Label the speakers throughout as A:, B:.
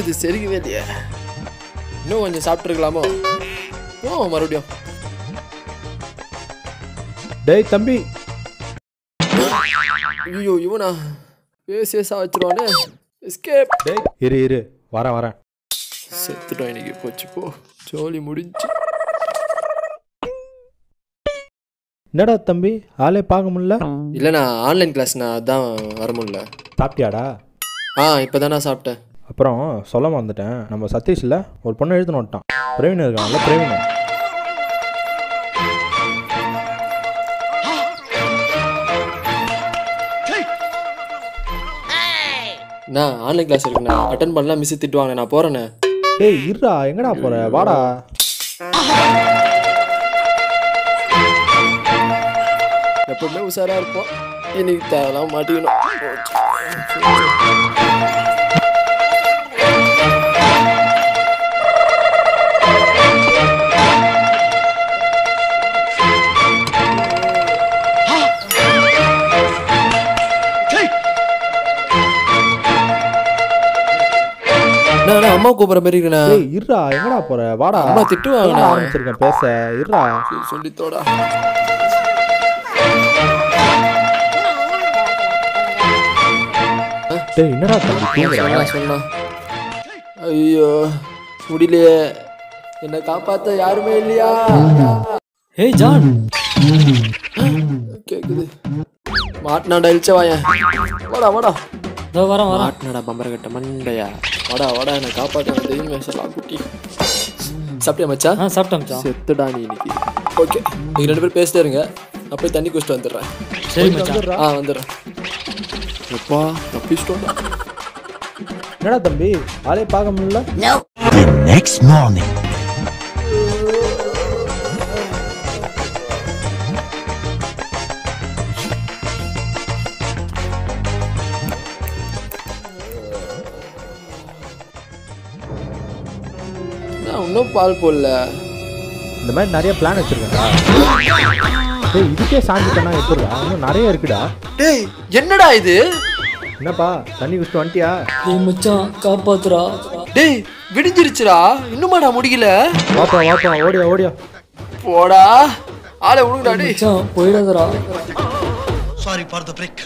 A: சாப்பிட்டது செரிக்கவே இல்லையே இன்னும் கொஞ்சம் சாப்பிட்ருக்கலாமோ ஓ மறுபடியும்
B: டேய் தம்பி
A: ஐயோ இவனா பேசியே சாவச்சிருவானே எஸ்கேப்
B: டேய் இரு இரு வரேன் வரேன்
A: செத்துட்டோம் இன்னைக்கு போச்சு போ ஜோலி முடிஞ்சு
B: என்னடா தம்பி ஆளே பார்க்க முடியல
A: இல்லைண்ணா ஆன்லைன் கிளாஸ்ண்ணா அதான் வர முடியல
B: சாப்பிட்டியாடா
A: ஆ இப்போ தான் நான் சாப்பிட்டேன்
B: அப்புறம் சொல்ல மறந்துட்டேன் நம்ம சதீஷில் ஒரு பொண்ணை எழுத்துன்னு வந்துட்டான் பிரவீன் இருக்கான்ல பிரவீன்
A: அண்ணா ஆன்லைன் கிளாஸ் இருக்குண்ணா அட்டன் பண்ணலாம் மிஸ் திட்டுவாங்க நான் போகிறேண்ணே
B: டேய் இருடா எங்கடா போற வாடா
A: எப்பவுமே உஷாராக இருப்போம் இன்னைக்கு தேவைலாம் மாட்டிக்கணும் அண்ணா, அண்ணா, அம்மா கூப்பிட்ற மாதிரி இருக்குண்ணா
B: டேய் இருடா எங்கடா போற வாடா
A: அம்மா திட்டுவாங்கண்ணா.
B: ஆரம்பிச்சிருக்கேன் பேச இருடா
A: சொல்லித்தோடா
B: டேய் என்னடா தம்பி தூங்குற
A: சொன்னா சொன்னா ஐயோ முடியலையே என்னை காப்பாத்த யாருமே இல்லையா
C: ஏய் ஜான்
A: கேக்குது மாட்டினாடா இழிச்ச வாயன் வாடா வாடா
C: இதோ வரேன் வரேன்
A: மாட்டினாடா பம்பர கட்ட மண்டையா வாடா வாடா என்னை காப்பாத்த தெய்வமே சொல்லலாம் குட்டி சாப்பிட்டியா மச்சான்
C: ஆ சாப்பிட்டேன் மச்சான்
A: செத்துடா நீ இன்னைக்கு ஓகே நீங்க ரெண்டு பேரும் பேசிட்டே இருங்க நான் போய் தண்ணி குடிச்சிட்டு வந்துடுறேன்
C: சரி மச்சான்
A: ஆ வந்துடுறேன் எப்பா தப்பிச்சிட்டோம்
B: என்னடா தம்பி ஆளே பார்க்க முடியல
D: The next morning.
A: நான் இன்னும் பால் போடல
B: இந்த மாதிரி நிறைய பிளான் வச்சிருக்கேன்டா டேய் இதுக்கே சாஞ்சிட்டேன்னா எப்படிடா இன்னும் நிறைய இருக்குடா
A: டேய் என்னடா இது
B: என்னப்பா தண்ணி குடிச்சிட்டு வந்துட்டியா
C: ஏய் மச்சான் காப்பாத்துறா
A: டேய் விடிஞ்சிருச்சுடா இன்னுமாடா முடியல
B: வாப்பா வாப்பா ஓடியா ஓடியா
A: போடா ஆளை விடுங்கடா டேய்
C: மச்சான் போயிடாதடா
D: Sorry for the break.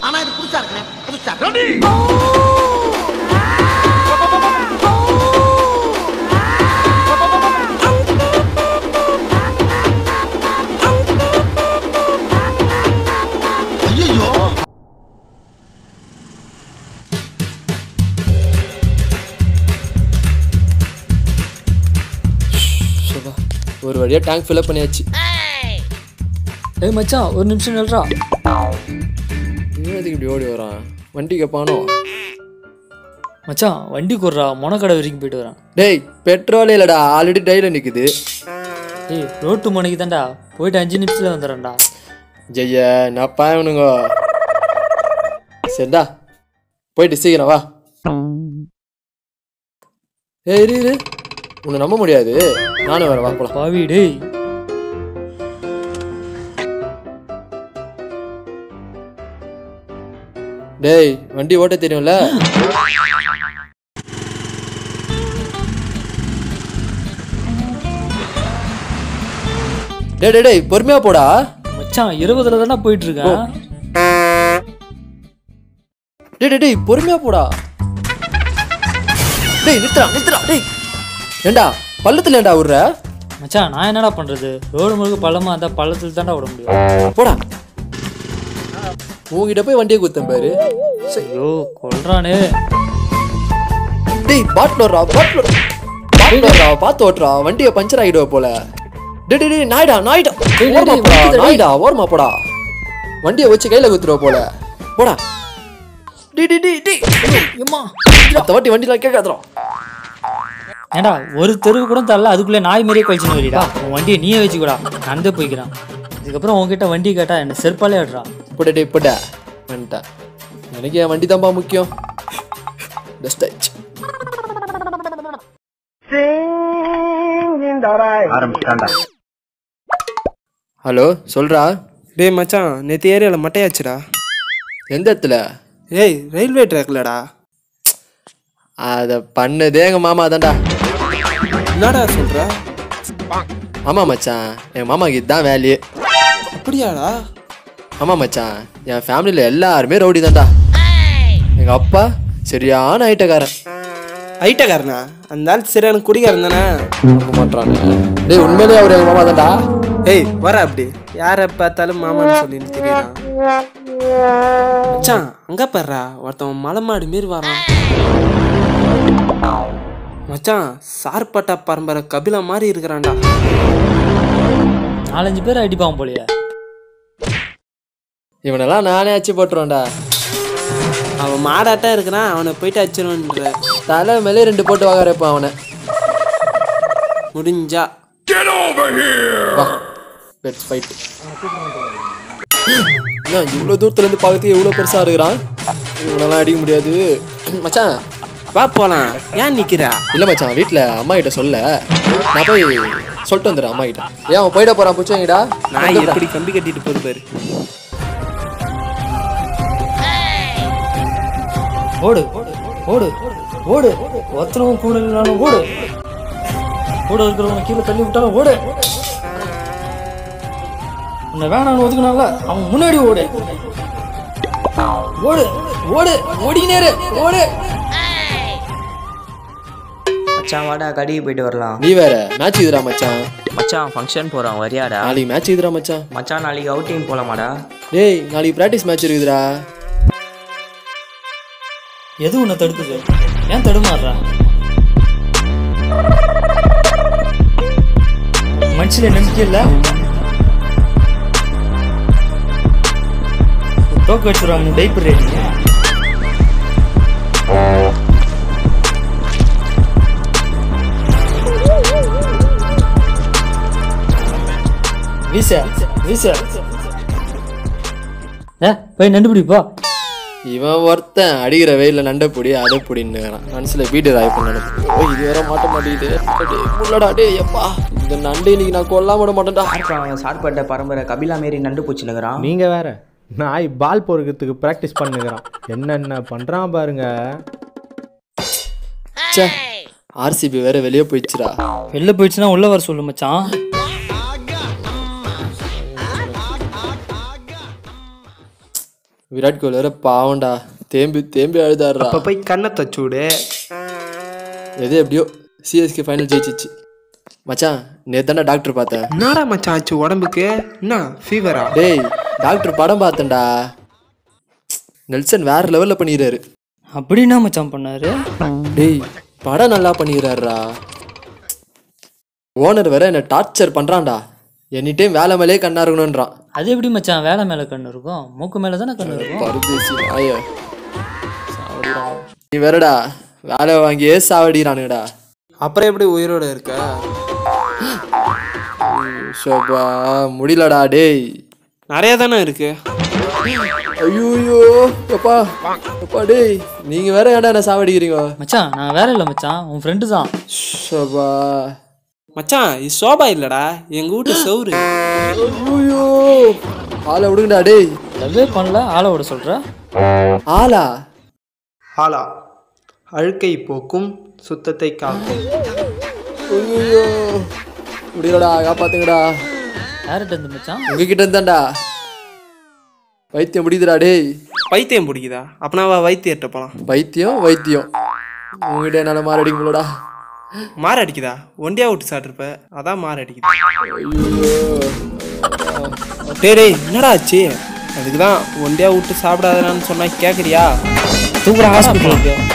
A: Subha ஒரு வழியா டேங்க் ஃபில் பண்ணியாச்சு
C: ஏய் மச்சான் ஒரு நிமிஷம் நில்றா
A: இவன் எதுக்கு இப்படி ஓடி வரான் வண்டி கேட்பானோ
C: மச்சான் வண்டி கொடுறா மொனக்கடை வரைக்கும் போயிட்டு வரேன்
A: டேய் பெட்ரோல் இல்லடா ஆல்ரெடி டைல நிக்குது
C: ஏய் ரோட்டு மணிக்கு தான்டா போயிட்டு அஞ்சு நிமிஷத்துல வந்துடுறேன்டா
A: ஜெய்ய நான் பாயவனுங்க சரிடா போயிட்டு சீக்கிரம் வா ஏய் இரு இரு உன்னை நம்ப முடியாது நானும் வரேன் வா போலாம்
C: பாவி டேய்
A: டேய் வண்டி ஓட்ட தெரியும்ல டேய் டேய் டேய் பொறுமையா போடா
C: மச்சான் இருபதுல தானே போயிட்டு இருக்கேன்
A: டேய் டேய் டேய் பொறுமையா போடா டேய் நிறுத்துடா நிறுத்துடா டேய் ஏண்டா பள்ளத்துல ஏண்டா விடுற
C: மச்சான் நான் என்னடா பண்றது ரோடு முழுக்க பள்ளமா இருந்தா பள்ளத்துல தான்டா விட முடியும்
A: போடா உன்கிட்ட போய் வண்டியை குத்தம் பாரு
C: ஐயோ கொல்றானே
A: டேய் பாட்டில் ஓடுறா பாட்டில் பாட்டில் ஓடுறா பார்த்து ஓட்டுறா வண்டியை பஞ்சர் ஆகிடுவ போல டேய் டேய் டேய் நாய்டா நாய்டா
C: டேய்,
A: ஓரமா
C: டேய்,
A: போடா
C: வண்டியை
A: நாய்டா ஓரமா போடா வண்டியை வச்சு கையில குத்துருவ போல போடா டேய் டேய் டேய் டேய்
C: ஏம்மா
A: அடுத்த வாட்டி வண்டிலாம் கேட்காதுறோம்
C: ஏண்டா ஒரு தெருவு கூட தரல அதுக்குள்ளே நாய் மாதிரியே கழிச்சுன்னு வரீடா உன் வண்டியை நீயே வச்சுக்கூடா நடந்தே போய்க்கிறான் இதுக்கப்புறம் உன்கிட்ட வண்டி கேட்டா என்ன செருப்பாலே ஆடுறா
A: போட டேய் போட வந்துட்டேன் எனக்கு என் வண்டி தான்ப்பா முக்கியம் பெஸ்ட் ஆயிடுச்சு ஹலோ சொல்றா
E: டேய் மச்சான் நேற்று ஏரியாவில் மட்டையாச்சுடா
A: எந்த இடத்துல
E: ஏய் ரயில்வே ட்ராக்லடா
A: அதை பண்ணதே எங்க மாமா தான்டா
E: என்னடா சொல்ற
A: ஆமா மச்சான் என் மாமாக்கு இதுதான் வேலையே
E: அப்படியாடா
A: ஆமா மச்சான் என் ஃபேமிலியில எல்லாருமே ரவுடி தான்டா எங்க அப்பா சரியான ஐட்டக்காரன்
E: ஐட்டக்காரனா அந்த ஆள் சரியான குடிகாரன் தானே
A: நம்ப மாட்றானே டேய் உண்மையிலேயே அவர் எங்க மாமா தான்டா
E: ஏய் வர அப்படி யாரை பார்த்தாலும் மாமான்னு சொல்லின்னு தெரியலாம் மச்சான் அங்க பாருடா ஒருத்தன் மலை மாடு மாரி வரான் மச்சான் சார்பட்டா பரம்பரை கபிலா மாதிரி இருக்கிறான்டா
C: நாலஞ்சு பேர் அடிப்பான் போலயே
A: இவனெல்லாம் நானே அச்சு போட்டுருவேன்டா
E: அவன் மாடாட்டம் இருக்கிறான் அவனை போயிட்டு அச்சிருவன்ற
A: தலை மேலே ரெண்டு போட்டு வாங்கறப்ப அவனை
E: முடிஞ்சா
A: லெட்ஸ் ஃபைட் என்ன இவ்வளோ தூரத்துல இருந்து பார்க்கறதுக்கு எவ்வளோ பெருசா இருக்கிறான் இவனெல்லாம் அடிக்க முடியாது மச்சான்
E: வா போலாம் ஏன் நிக்கிறா
A: இல்ல மச்சான் வீட்ல அம்மா கிட்ட சொல்ல நான் போய் சொல்லிட்டு வந்துடுறேன் அம்மா கிட்ட ஏன் அவன் போயிட போறான் புச்சவங்கடா
E: நான் எப்படி கம்பி கட்டிட்டு போது பாரு
C: ஓடு ஓடு ஓடு ஒத்தனவும் கூட இல்லைனாலும் ஓடு கூட இருக்கிறவங்க கீழே தள்ளி விட்டாலும் ஓடு உன்னை வேணாம்னு ஒதுக்குனால அவன் முன்னாடி ஓடு ஓடு ஓடு ஓடிக்கினே இரு, ஓடு
F: மச்சான் வாடா கடைக்கு போயிட்டு வரலாம்
A: நீ வேற மேட்ச் இதுடா மச்சான்
F: மச்சான் ஃபங்க்ஷன் போகிறோம் வரியாடா
A: நாளைக்கு மேட்ச் இதுடா மச்சான்
F: மச்சான் நாளைக்கு அவுட்டிங் போகலாமாடா
A: டேய் நாளைக்கு பிராக்டிஸ் மேட்ச் இருக்குதுடா
C: எது உன்னை தடுக்குது ஏன் தடுமாறுற மனுஷில நம்பிக்கை இல்ல டோக்கு வச்சுருவாங்க டைப்பர் ரேட்டிங்க வீச வீச ஏ போய் நண்டு பிடிப்பா
A: இவன் ஒருத்தன் அடிக்கிற வெயில நண்டை பொடி அதை பொடின்னு மனசுல வீடு ராய் பண்ண இது வேற மாட்ட மாட்டேங்குது டேய், உள்ளடா டேய் எப்பா இந்த நண்டை இன்னைக்கு நான் கொல்லாம விட மாட்டேன்டா
F: அவன் சார்பட்ட பரம்பரை கபிலா மாரி நண்டு பூச்சினுக்கிறான்
B: நீங்கள் வேற நாய் பால் பொறுக்கிறதுக்கு ப்ராக்டிஸ் பண்ணுகிறான் என்னென்ன பண்ணுறான் பாருங்க
A: ச்சே ஆர்சிபி வேற வெளியே போயிடுச்சுடா
C: வெளில போயிடுச்சுன்னா உள்ள வர சொல்லு மச்சான்
A: விராட் கோலி வேற பாவம்டா தேம்பி தேம்பி அழுதாடுறா
E: அப்ப போய் கண்ணை தச்சு விடு
A: எது எப்படியோ சிஎஸ்கே ஃபைனல் ஜெயிச்சிச்சு மச்சான் நேத்தாண்டா டாக்டர் பார்த்தேன்
E: என்னடா மச்சான் ஆச்சு உடம்புக்கு என்ன ஃபீவரா
A: டேய் டாக்டர் படம் பார்த்தேன்டா நெல்சன் வேற லெவல்ல பண்ணிடுறாரு
C: அப்படின்னா மச்சான் பண்ணாரு
A: டேய் படம் நல்லா பண்ணிடுறாருடா ஓனர் வேற என்ன டார்ச்சர் பண்றான்டா எனி டைம் வேலை மேலே கண்ணா இருக்கணும்ன்றான்
C: அது எப்படி மச்சான் வேலை மேல கண்ணு இருக்கும் மூக்கு மேல தானே கண்ணு இருக்கும்
A: பரதேசி நாய சாவடிறான். நீ வேறடா வேலை வாங்கியே சாவடிறானுங்கடா
E: அப்புறம் எப்படி உயிரோட இருக்க
A: ஷோபா முடியலடா டேய்
E: நிறைய தானே இருக்கு
A: ஐயோ அப்பா அப்பா டேய் நீங்க வேற ஏன்டா என்ன சாவடிக்கிறீங்க
C: மச்சான் நான் வேற இல்லை மச்சான் உன் ஃப்ரெண்டு தான்
A: ஷோபா
E: மச்சான் இது சோபா இல்லடா எங்க வீட்டு சவுரு
A: ஐயோ ஆளை விடுங்கடா டேய்
C: லவ்வே பண்ணல ஆளை விட சொல்ற
A: ஆளா
E: ஆலா அழுக்கை போக்கும் சுத்தத்தை காக்கும்
A: ஐயோ முடியலடா காப்பாத்துங்கடா
C: யார்கிட்ட இருந்து மச்சான்
A: உங்ககிட்ட இருந்தாண்டா வைத்தியம் முடியுதுடா டேய்
E: பைத்தியம் பிடிக்குதா அப்பனா வா வைத்தியர்கிட்ட போலாம்
A: வைத்தியம் வைத்தியம் உங்ககிட்ட என்னால மாரடிக்க முடியலடா
E: மாற அடிக்குதா ஒண்டியா விட்டு சாப்பிட்ருப்ப அதான் மாற அடிக்குது டேய் டேய் என்னடா ஆச்சு அதுக்கு தான் ஒண்டியா விட்டு சாப்பிடாதான்னு சொன்னா கேட்குறியா
C: தூக்குற ஹாஸ்பிட்டலுக்கு